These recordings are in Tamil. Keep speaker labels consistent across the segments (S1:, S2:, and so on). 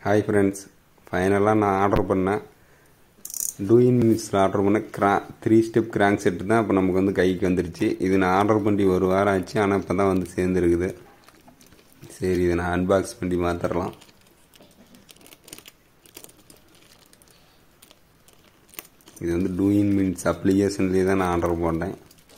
S1: ஹாய் ஃப்ரெண்ட்ஸ் ஃபைனலாக நான் ஆர்டர் பண்ணேன் டூ இன் மினிட்ஸில் ஆர்டர் பண்ண கிரா த்ரீ ஸ்டெப் கிராங்க் செட்டு தான் இப்போ நமக்கு வந்து கைக்கு வந்துருச்சு இது நான் ஆர்டர் பண்ணி ஒரு வாரம் ஆச்சு ஆனால் இப்போ தான் வந்து சேர்ந்துருக்குது சரி இதை நான் அன்பாக்ஸ் பண்ணி மாத்திரலாம் இது வந்து டூ இன் மினிட்ஸ் அப்ளிகேஷன்லேயே தான் நான் ஆர்டர் போட்டேன்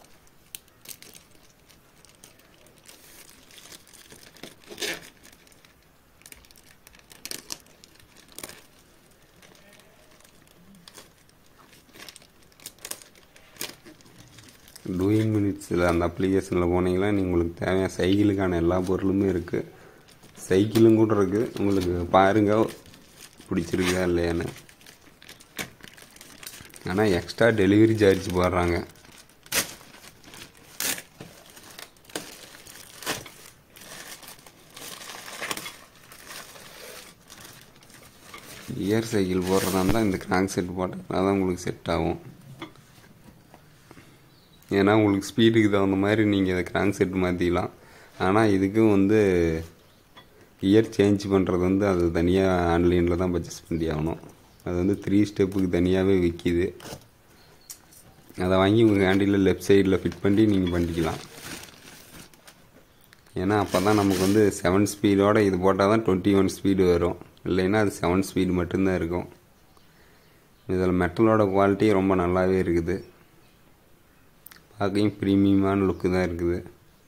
S1: டூயிங் மினிட்ஸில் அந்த அப்ளிகேஷனில் போனீங்கன்னா நீங்கள் உங்களுக்கு தேவையான சைக்கிளுக்கான எல்லா பொருளுமே இருக்குது சைக்கிளும் கூட இருக்குது உங்களுக்கு பாருங்கள் பிடிச்சிருக்கா இல்லையான்னு ஆனால் எக்ஸ்ட்ரா டெலிவரி சார்ஜ் போடுறாங்க கியர் சைக்கிள் போடுறதா இருந்தால் இந்த கிராங்க் செட் போட்டால் தான் உங்களுக்கு செட் ஆகும் ஏன்னா உங்களுக்கு ஸ்பீடுக்கு தகுந்த மாதிரி நீங்கள் இதை கிராங்க் செட் மாற்றிக்கலாம் ஆனால் இதுக்கும் வந்து கியர் சேஞ்ச் பண்ணுறது வந்து அது தனியாக ஆன்லைனில் தான் பர்ச்சேஸ் பண்ணி ஆகணும் அது வந்து த்ரீ ஸ்டெப்புக்கு தனியாகவே விற்கிது அதை வாங்கி உங்கள் ஹேண்டில் லெஃப்ட் சைடில் ஃபிட் பண்ணி நீங்கள் பண்ணிக்கலாம் ஏன்னா அப்போ தான் நமக்கு வந்து செவன் ஸ்பீடோட இது போட்டால் தான் டுவெண்ட்டி ஒன் ஸ்பீடு வரும் இல்லைன்னா அது செவன் ஸ்பீடு மட்டும்தான் இருக்கும் இதில் மெட்டலோட குவாலிட்டி ரொம்ப நல்லாவே இருக்குது பார்க்கையும் ப்ரீமியமான லுக்கு தான் இருக்குது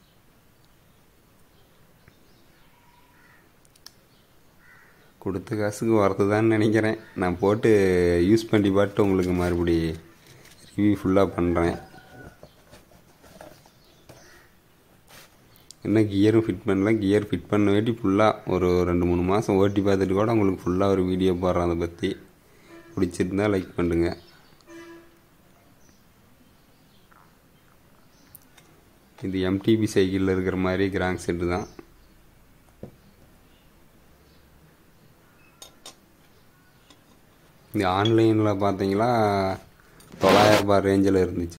S1: கொடுத்த காசுக்கு வரதுதான்னு நினைக்கிறேன் நான் போட்டு யூஸ் பண்ணி பார்த்து உங்களுக்கு மறுபடி ரிவ்யூ ஃபுல்லாக பண்ணுறேன் இன்னும் கியரும் ஃபிட் பண்ணல கியர் ஃபிட் பண்ண வேண்டி ஃபுல்லாக ஒரு ரெண்டு மூணு மாதம் ஓட்டி பார்த்துட்டு கூட உங்களுக்கு ஃபுல்லாக ஒரு வீடியோ போடுறேன் அதை பற்றி பிடிச்சிருந்தா லைக் பண்ணுங்கள் இது எம்டிபி சைக்கிளில் இருக்கிற மாதிரி கிராங்க் செட்டு தான் இது ஆன்லைனில் பார்த்தீங்களா தொள்ளாயிரம் ரூபாய் ரேஞ்சில் இருந்துச்சு